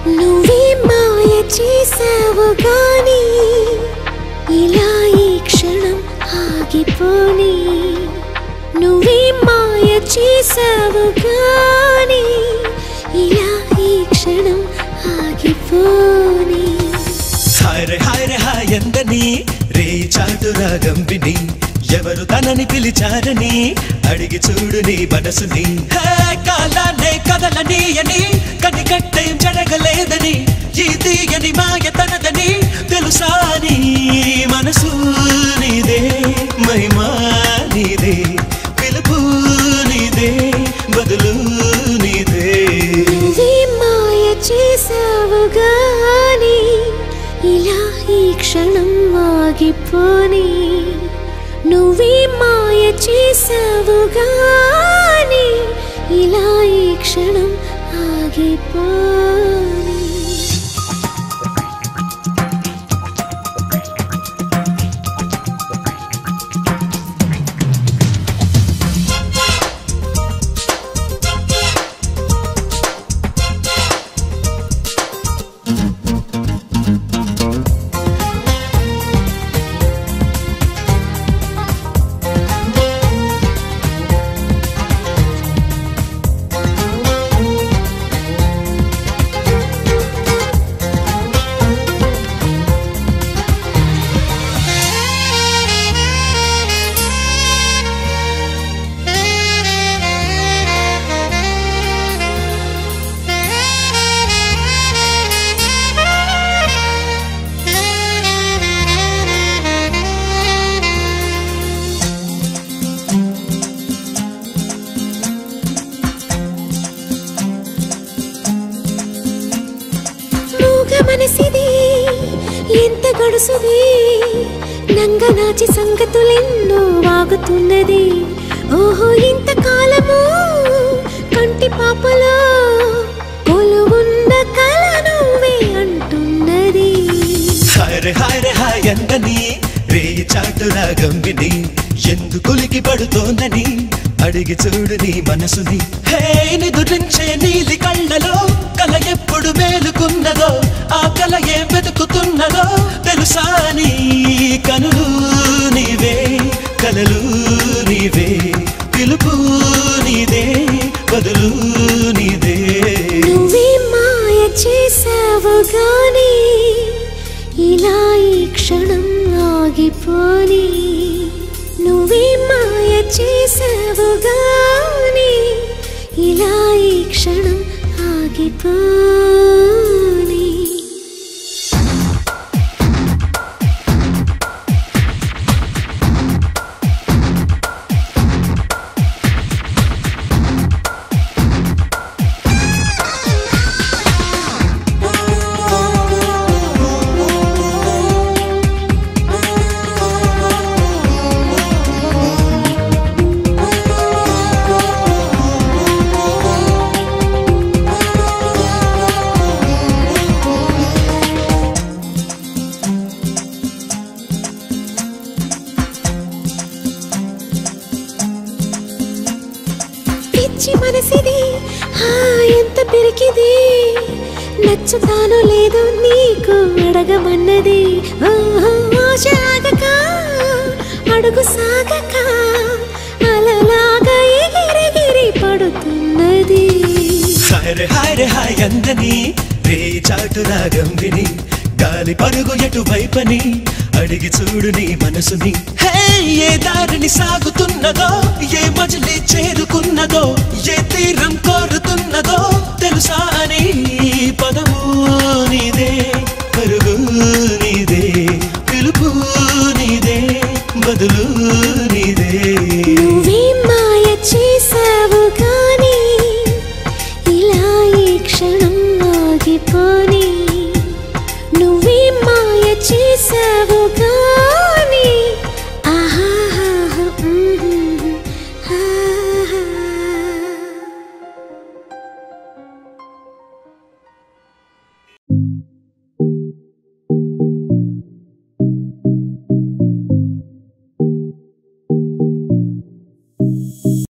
నువ్వే మాయ చేసావు గాని ఇలా ఈ క్షణం ఆగిపోని నువ్వే మాయ చేసావు గాని ఇలా ఈ క్షణం ఆగిపోని హాయ్ హాయ్ హాయ్ ఎందని రే చాటు రాగం విని ఎవరు తనని పిలిచారని అడిగి చూడు నీ మనసుని హే కాలాన్నే కదలని అని కనికట్టేం జరగలేదని ఈ తీయని మాయ తనదని తెలుసా నీ మనసు నీదే మహిమా నీదే పిలుపు నీదే బదులు నీదే నువ్వే మాయ చేసావు గాని ఇలా ఈ క్షణం ఆగిపోని నువ్వే మాయ చేసావు గాని ఇలా ఈ క్షణం ఆగిపోని మూగ మనసిది ఎంత గడుసుది నంగనాచి సంగతులెన్నో వాగుతున్నది ఓహో ఇంత కాలము కంటి పాపలో కొలువున్న కల నువ్వే అంటున్నది హాయ్ హాయ్ హాయ్ ఎందని రే చాటు రాగం విని ఎందుకులికి పడుతోందని అడిగి చూడు నీ మనసుని హే నిదురించే నీలి కళ్ళలో కల ఎప్పుడు మేలుకున్నదో ఆ కల ఏ వెతుకుతున్నదో తెలుసా నీ కనులు నీవే కలలు నీవే పిలుపు నీదే బదులు నీదే నువ్వే మాయ చేసావు గాని ఇలా ఈ క్షణం ఆగిపోని నువ్వే మాయ చేసావు గాని ఇలా ఈ క్షణం ఆగిపోని పిచ్చి మనసిది ఆ, ఎంత పిరికిది నచ్చుతాను లేదు నీకు అడగమన్నది ఓహో, ఆశ ఆగక అడుగు సాగక అలలాగా ఎగిరెగిరి పడుతున్నది హాయ్ హాయ్ హాయ్ అందని రే చాటు రాగం విని గాలి పరుగు ఎటువైపని అడిగి చూడు నీ మనసుని హే ఏ దారిని సాగుతున్నదో ఏ మజిలీ చేరుకున్నదో ఏ తీరం కోరుతున్నదో తెలుసా అని పదం